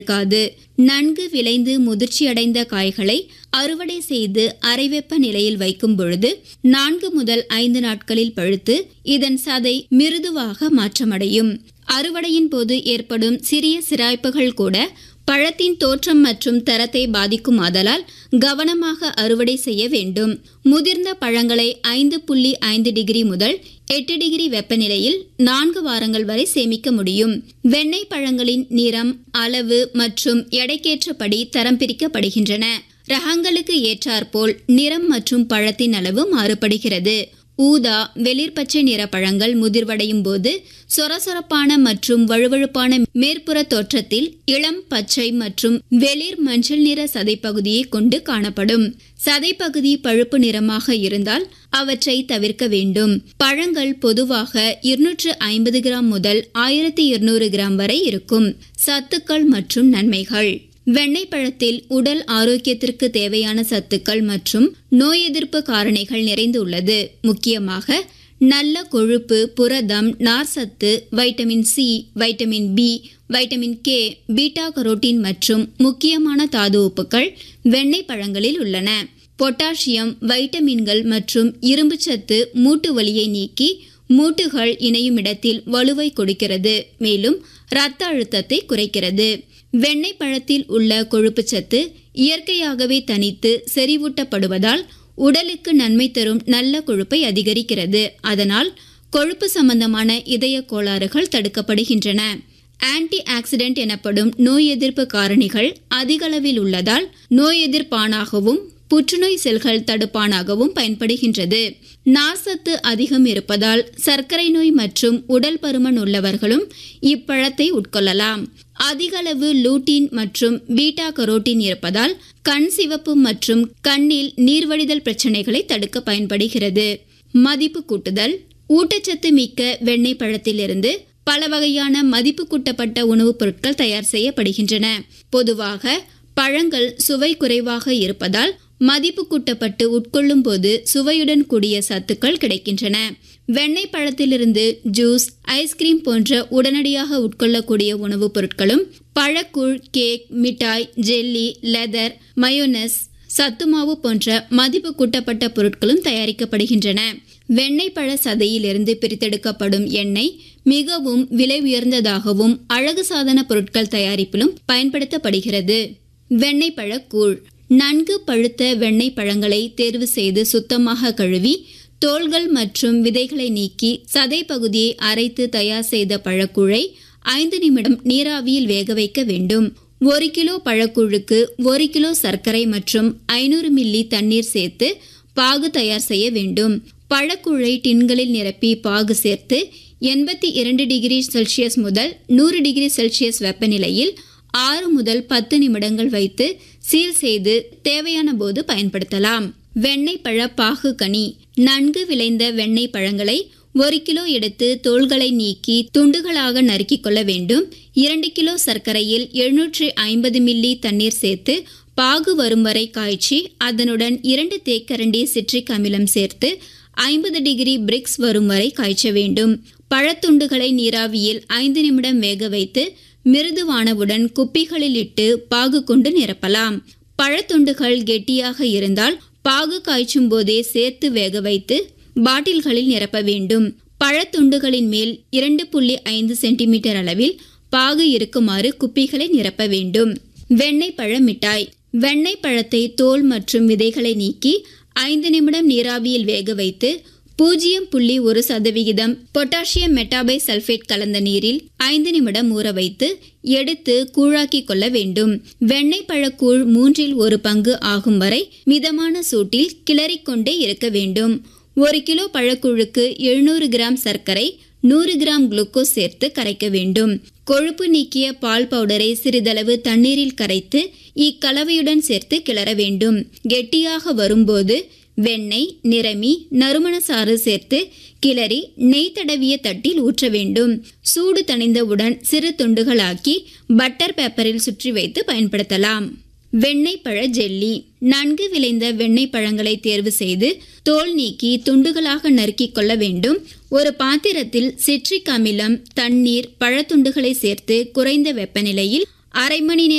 இருக்காது நன்கு விளைந்து முதிர்ச்சியடைந்த காய்களை அறுவடை செய்து அரைவெப்ப நிலையில் வைக்கும் பொழுது நான்கு முதல் ஐந்து நாட்களில் பழுத்து இதன் சதை மிருதுவாக மாற்றமடையும் அறுவடையின் போது ஏற்படும் சிறிய சிராய்ப்புகள் கூட பழத்தின் தோற்றம் மற்றும் தரத்தை பாதிக்கும் ஆதலால் கவனமாக அறுவடை செய்ய வேண்டும் முதிர்ந்த பழங்களை ஐந்து புள்ளி ஐந்து டிகிரி முதல் எட்டு டிகிரி வெப்பநிலையில் நான்கு வாரங்கள் வரை சேமிக்க முடியும் வெண்ணெய் பழங்களின் நிறம் அளவு மற்றும் எடைக்கேற்றபடி தரம் பிரிக்கப்படுகின்றன ரகங்களுக்கு ஏற்றாற்போல் நிறம் மற்றும் பழத்தின் அளவு மாறுபடுகிறது ஊதா வெளிர் பச்சை நிற பழங்கள் முதிர்வடையும் போது சொரசொரப்பான மற்றும் வழுவழுப்பான மேற்புற தோற்றத்தில் இளம் பச்சை மற்றும் வெளிர் மஞ்சள் நிற சதைப்பகுதியை கொண்டு காணப்படும் சதைப்பகுதி பழுப்பு நிறமாக இருந்தால் அவற்றை தவிர்க்க வேண்டும் பழங்கள் பொதுவாக இருநூற்று ஐம்பது கிராம் முதல் ஆயிரத்தி இருநூறு கிராம் வரை இருக்கும் சத்துக்கள் மற்றும் நன்மைகள் வெண்ணெய் பழத்தில் உடல் ஆரோக்கியத்திற்கு தேவையான சத்துக்கள் மற்றும் நோய் எதிர்ப்பு காரணிகள் நிறைந்துள்ளது முக்கியமாக நல்ல கொழுப்பு புரதம் நார்சத்து vitamin C vitamin B vitamin K beta carotene மற்றும் முக்கியமான தாது உப்புக்கள் வெண்ணெய் பழங்களில் உள்ளன பொட்டாசியம் வைட்டமின்கள் மற்றும் இரும்புச்சத்து மூட்டு வலியை நீக்கி மூட்டுகள் இணையும் இடத்தில் வலுவை கொடுக்கிறது மேலும் இரத்த அழுத்தத்தை குறைக்கிறது வெண்ணெய் பழத்தில் உள்ள கொழுப்புச்சத்து இயற்கையாகவே தனித்து செறிவூட்டப்படுவதால் உடலுக்கு நன்மை தரும் நல்ல கொழுப்பை அதிகரிக்கிறது அதனால் கொழுப்பு சம்பந்தமான இதய கோளாறுகள் தடுக்கப்படுகின்றன ஆன்டி ஆக்சிடென்ட் எனப்படும் நோய் எதிர்ப்பு காரணிகள் அதிகளவில் உள்ளதால் நோய் எதிர்ப்பானாகவும் புற்றுநோய் செல்கள் தடுப்பானாகவும் பயன்படுகின்றது நார்சத்து அதிகம் இருப்பதால் சர்க்கரை நோய் மற்றும் உடல் பருமன் உள்ளவர்களும் இப்பழத்தை உட்கொள்ளலாம் அதிகளவு லூட்டின் மற்றும் பீட்டா கரோட்டின் இருப்பதால் கண் சிவப்பு மற்றும் கண்ணில் நீர்வடிதல் பிரச்சனைகளை தடுக்க பயன்படுகிறது மதிப்பு கூட்டுதல் ஊட்டச்சத்து மிக்க வெண்ணெய் பழத்திலிருந்து பல வகையான மதிப்பு கூட்டப்பட்ட உணவுப் பொருட்கள் தயார் செய்யப்படுகின்றன பொதுவாக பழங்கள் சுவை குறைவாக இருப்பதால் மதிப்பு கூட்டப்பட்டு உட்கொள்ளும் போது சுவையுடன் கூடிய சத்துக்கள் கிடைக்கின்றன வெண்ணெய் பழத்திலிருந்து ஜூஸ் ஐஸ்கிரீம் போன்ற உடனடியாக உட்கொள்ளக்கூடிய உணவுப் பொருட்களும் பழக்கூழ் கேக் மிட்டாய் ஜெல்லி லெதர் மயோனஸ் சத்துமாவு போன்ற மதிப்பு கூட்டப்பட்ட பொருட்களும் தயாரிக்கப்படுகின்றன வெண்ணெய் பழ சதையிலிருந்து பிரித்தெடுக்கப்படும் எண்ணெய் மிகவும் விலை உயர்ந்ததாகவும் அழகு சாதன பொருட்கள் தயாரிப்பிலும் பயன்படுத்தப்படுகிறது வெண்ணெய் பழ கூழ் நன்கு பழுத்த வெண்ணெய் பழங்களை தேர்வு செய்து சுத்தமாக கழுவி தோள்கள் மற்றும் விதைகளை நீக்கி சதை பகுதியை அரைத்து தயார் செய்த பழக்கூழை ஐந்து நிமிடம் நீராவியில் வேக வைக்க வேண்டும் ஒரு கிலோ பழக்கூழுக்கு ஒரு கிலோ சர்க்கரை மற்றும் ஐநூறு மில்லி தண்ணீர் சேர்த்து பாகு தயார் செய்ய வேண்டும் பழக்கூழை டின்களில் நிரப்பி பாகு சேர்த்து எண்பத்தி இரண்டு டிகிரி செல்சியஸ் முதல் நூறு டிகிரி செல்சியஸ் வெப்பநிலையில் ஆறு முதல் பத்து நிமிடங்கள் வைத்து சீல் செய்து தேவையான போது பயன்படுத்தலாம் வெண்ணெய் பழ பாகு கனி நன்கு விளைந்த வெண்ணெய் பழங்களை ஒரு கிலோ எடுத்து தோள்களை நீக்கி துண்டுகளாக நறுக்கிக் கொள்ள வேண்டும் இரண்டு கிலோ சர்க்கரையில் எழுநூற்றி ஐம்பது மில்லி தண்ணீர் சேர்த்து பாகு வரும் வரை காய்ச்சி அதனுடன் இரண்டு தேக்கரண்டி சிட்ரிக் அமிலம் சேர்த்து ஐம்பது டிகிரி பிரிக்ஸ் வரும் வரை காய்ச்ச வேண்டும் பழத்துண்டுகளை நீராவியில் ஐந்து நிமிடம் வேக வைத்து மிருதுவானவுடன் குப்பிகளில் இட்டு பாகு கொண்டு நிரப்பலாம் பழத்துண்டுகள் கெட்டியாக இருந்தால் பாகு காய்ச்சும் போதே சேர்த்து வேக வைத்து பாட்டில்களில் நிரப்ப வேண்டும் பழத்துண்டுகளின் மேல் இரண்டு புள்ளி ஐந்து சென்டிமீட்டர் அளவில் பாகு இருக்குமாறு குப்பிகளை நிரப்ப வேண்டும் வெண்ணெய் பழ மிட்டாய் வெண்ணெய் பழத்தை தோல் மற்றும் விதைகளை நீக்கி ஐந்து நிமிடம் நீராவியில் வேக வைத்து பூஜ்ஜியம் புள்ளி ஒரு சதவிகிதம் பொட்டாசியம் மெட்டாபை சல்பேட் கலந்த நீரில் ஐந்து நிமிடம் ஊற வைத்து எடுத்து கூழாக்கி கொள்ள வேண்டும் வெண்ணெய் பழக்கூழ் மூன்றில் ஒரு பங்கு ஆகும் வரை மிதமான சூட்டில் கிளறிக்கொண்டே இருக்க வேண்டும் ஒரு கிலோ பழக்கூழுக்கு எழுநூறு கிராம் சர்க்கரை நூறு கிராம் குளுக்கோஸ் சேர்த்து கரைக்க வேண்டும் கொழுப்பு நீக்கிய பால் பவுடரை சிறிதளவு தண்ணீரில் கரைத்து இக்கலவையுடன் சேர்த்து கிளற வேண்டும் கெட்டியாக வரும்போது வெண்ணெய் நிறமி நறுமண சாறு சேர்த்து கிளறி நெய் தடவிய தட்டில் ஊற்ற வேண்டும் சூடு தணிந்தவுடன் சிறு துண்டுகளாக்கி பட்டர் பேப்பரில் சுற்றி வைத்து பயன்படுத்தலாம் வெண்ணெய் பழ ஜெல்லி நன்கு விளைந்த வெண்ணெய் பழங்களை தேர்வு செய்து தோல் நீக்கி துண்டுகளாக நறுக்கிக் கொள்ள வேண்டும் ஒரு பாத்திரத்தில் சிட்ரிக் அமிலம் தண்ணீர் பழத்துண்டுகளை சேர்த்து குறைந்த வெப்பநிலையில் அரை மணி நேர